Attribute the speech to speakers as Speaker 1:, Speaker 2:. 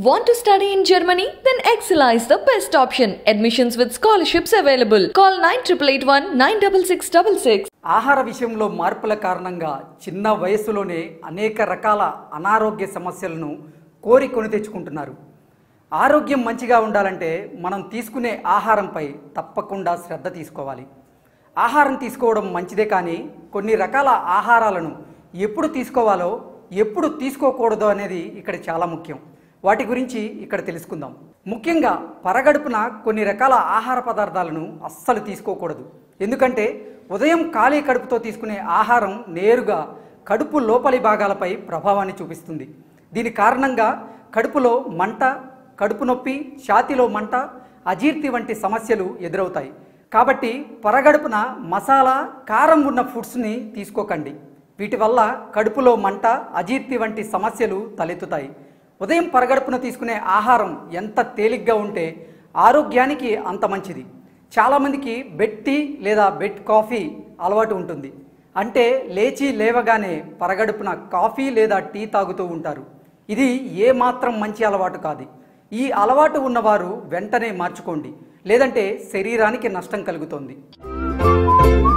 Speaker 1: Want to study in Germany? Then Excella is the best option. Admissions with scholarships available. Call 9881 96666.
Speaker 2: ఆహార విషయంలో మార్పుల కారణంగా చిన్న వయస్సులోనే అనేక రకాల అనారోగ్య సమస్యలను కోరి కొని తెచ్చుకుంటున్నారు ఆరోగ్యం మంచిగా ఉండాలంటే మనం తీసుకునే ఆహారంపై తప్పకుండా శ్రద్ధ తీసుకోవాలి ఆహారం తీసుకోవడం మంచిదే కానీ కొన్ని రకాల ఆహారాలను ఎప్పుడు తీసుకోవాలో ఎప్పుడు తీసుకోకూడదు అనేది ఇక్కడ చాలా ముఖ్యం వాటి గురించి ఇక్కడ తెలుసుకుందాం ముఖ్యంగా పరగడుపున కొన్ని రకాల ఆహార పదార్థాలను అస్సలు తీసుకోకూడదు ఎందుకంటే ఉదయం ఖాళీ కడుపుతో తీసుకునే ఆహారం నేరుగా కడుపు లోపలి భాగాలపై ప్రభావాన్ని చూపిస్తుంది దీని కారణంగా కడుపులో మంట కడుపు నొప్పి ఛాతీలో మంట అజీర్తి వంటి సమస్యలు ఎదురవుతాయి కాబట్టి పరగడుపున మసాలా కారం ఉన్న ఫుడ్స్ని తీసుకోకండి వీటి వల్ల కడుపులో మంట అజీర్తి వంటి సమస్యలు తలెత్తుతాయి ఉదయం పరగడుపున తీసుకునే ఆహారం ఎంత తేలిగ్గా ఉంటే ఆరోగ్యానికి అంత మంచిది చాలామందికి బెడ్ టీ లేదా బెడ్ కాఫీ అలవాటు ఉంటుంది అంటే లేచి లేవగానే పరగడుపున కాఫీ లేదా టీ తాగుతూ ఉంటారు ఇది ఏ మాత్రం మంచి అలవాటు కాదు ఈ అలవాటు ఉన్నవారు వెంటనే మార్చుకోండి లేదంటే శరీరానికి నష్టం కలుగుతుంది